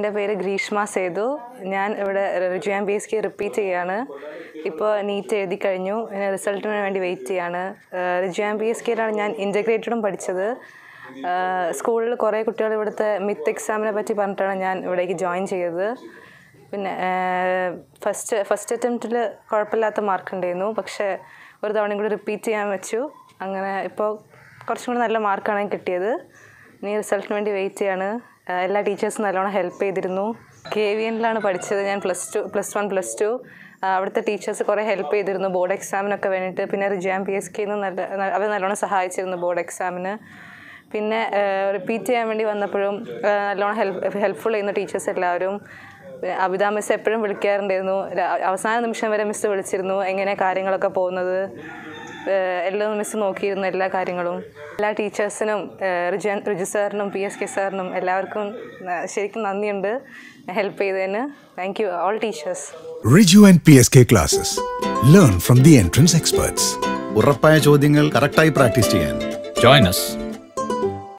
എൻ്റെ പേര് ഗ്രീഷ്മ സേതു ഞാൻ ഇവിടെ Riju B S K repeat ചെയ്യാണ് ഇപ്പോൾ നീറ്റ് എഴുതി കഴിഞ്ഞു ഇനി റിസൾട്ടിന് വേണ്ടി വെയിറ്റ് ചെയ്യാണ് റിജു ബി എസ് കെയിലാണ് ഞാൻ ഇൻ്റഗ്രേറ്റഡും പഠിച്ചത് സ്കൂളിൽ കുറേ കുട്ടികൾ ഇവിടുത്തെ മിത്ത് എക്സാമിനെ പറ്റി പറഞ്ഞിട്ടാണ് ഞാൻ ഇവിടേക്ക് ജോയിൻ ചെയ്തത് പിന്നെ ഫസ്റ്റ് ഫസ്റ്റ് അറ്റംപ്റ്റിൽ കുഴപ്പമില്ലാത്ത മാർക്ക് ഉണ്ടായിരുന്നു പക്ഷേ ഒരു തവണയും കൂടി റിപ്പീറ്റ് ചെയ്യാൻ വെച്ചു അങ്ങനെ ഇപ്പോൾ കുറച്ചും കൂടി നല്ല മാർക്കാണ് കിട്ടിയത് ഇനി റിസൾട്ടിന് വേണ്ടി വെയിറ്റ് ചെയ്യാണ് ആഹ് എല്ലാ ടീച്ചേഴ്സും നല്ലോണം ഹെൽപ്പ് ചെയ്തിരുന്നു കെ വി എനിലാണ് പഠിച്ചത് ഞാൻ plus two plus one plus two അവിടുത്തെ ടീച്ചേഴ്സ് കുറേ ഹെൽപ്പ് ചെയ്തിരുന്നു ബോർഡ് എക്സാമിനൊക്കെ വേണ്ടിയിട്ട് പിന്നെ റിജാം പി എസ് കെന്ന് നല്ല അവർ നല്ലോണം സഹായിച്ചിരുന്നു ബോർഡ് എക്സാമിന് പിന്നെ റിപ്പീറ്റ് ചെയ്യാൻ വേണ്ടി വന്നപ്പോഴും ആഹ് നല്ലോണം ഹെൽപ്പ് ഹെൽപ്ഫുൾ ചെയ്യുന്ന ടീച്ചേഴ്സ് എല്ലാവരും പിന്നെ അബിത മിസ് എപ്പോഴും വിളിക്കാറുണ്ടായിരുന്നു ര- അവസാന നിമിഷം വരെ മിസ് വിളിച്ചിരുന്നു എങ്ങനെ കാര്യങ്ങളൊക്കെ പോകുന്നത് ഏഹ് എല്ലാം മിസ് നോക്കിയിരുന്നു എല്ലാ കാര്യങ്ങളും എല്ലാ ടീച്ചേഴ്സിനും ഏഹ് റിജൻ റിജു സാറിനും പി എസ് കെ സാറിനും എല്ലാവർക്കും ന- ശരിക്കും നന്ദിയുണ്ട് ഹെൽപ്പ് ചെയ്തതിന് thank you all teachers Riju and PSK classes. Learn from the entrance experts. ഉറപ്പായ ചോദ്യങ്ങൾ കറക്റ്റായി പ്രാക്ടീസ് ചെയ്യാൻ Join us